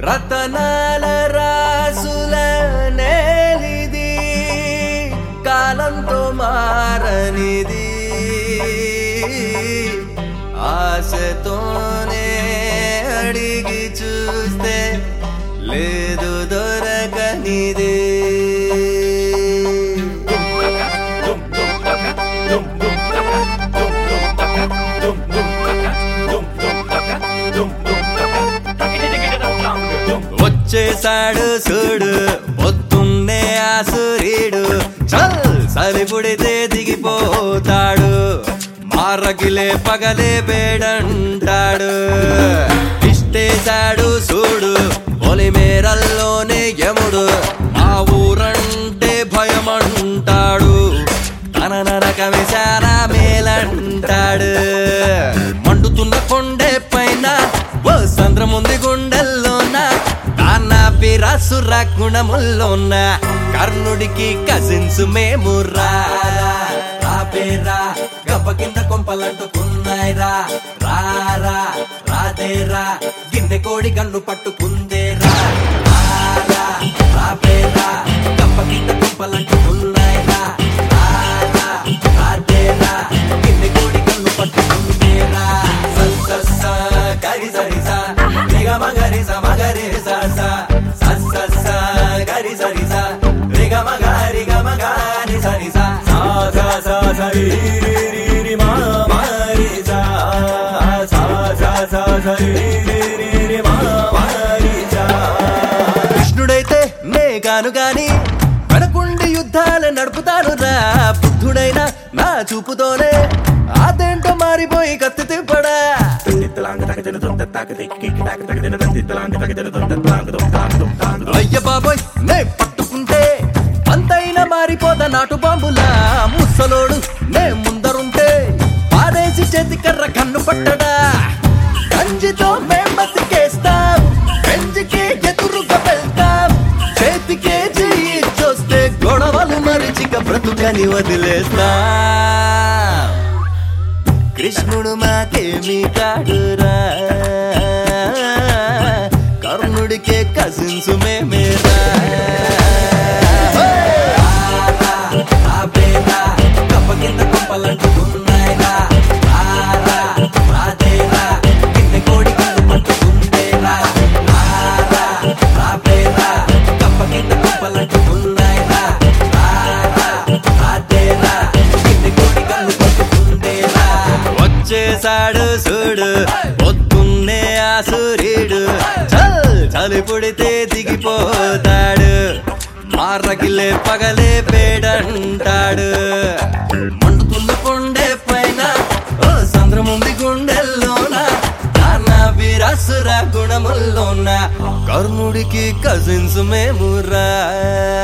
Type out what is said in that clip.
రతనాల రాసుల నేలిది కాలంతో మారనిది ఆశతోనే అడిగి చూస్తే లేదు దొరకనిదే వచ్చేసాడు చూడు పొద్దున్నే ఆ సూర్యుడు చల్ సరిపుడితే దిగిపోతాడు మారగిలే పగలే వేడంటాడు ఇష్టేశాడు చూడు పొలిమేరల్లోనే యముడు ఆ ఊరంటే భయమంటాడు తన నరకమే చాలా మేలంటాడు మండుతున్న కొండే పైన ఓ సంద్రముంది గుండెల్లోన కానా పిరాసుర గుణముల్లోన కర్ణుడికి కజిన్స్ మేము రారా రాపేరా గబ్బ కింద కొంపలంటుకున్నాయిరా రారా రాదేరా గిన్నె కోడి కన్ను పట్టుకుందేరా రారా రాపేరా గబ్బ కింద కొంపలంటుకున్నాయిరా రారా రాదేరా గిన్నె కోడి కన్ను పట్టుకుందేరా స స స గరి సరి స రిగ మగరి స మగరి స స స స స గరి సరి స రిగ మగరి గ మగరి సరి స సా స స స రి రి రి రి మా మా రి స సా స స స రి రి రి రి మా మా రి స కృష్ణుడైతే నే కాను గాని వెనకుండి యుద్ధాలు నడుపుతాను రా బుద్ధుడైనా నా చూపుతోనే అదేంటో మారిపోయి కత్తి తిప్పడా అయ్య బాబోయ్ నే పట్టుకుంటే అంతైనా మారిపోదా నాటు బాంబులా ముసలోడు నే ముందరుంటే పారేసి చేతి కర్ర కన్ను పట్టడా కంజితో మేం బతికేస్తాం పెంజికి ఎదురుగా వెళ్తాం చేతికే చెయ్యి చూస్తే గొడవలు మరిచిక బ్రతుకని వదిలేస్తాం కృష్ణుడు మాకేమి కాడురా కర్ణుడికే కజిన్స్ మేమేరా వచ్చేసాడు చూడు పొద్దున్నే ఆ సూర్యుడు చల్ చలి పుడితే దిగిపోతాడు మారగిలే పగలే పేడంటాడు మండుతున్న కొండే పైన ఓ సంద్రముంది గుండెల్లోన నాన్న వీరాసుర గుణముల్లోన కర్ణుడికి కజిన్స్ మేమురా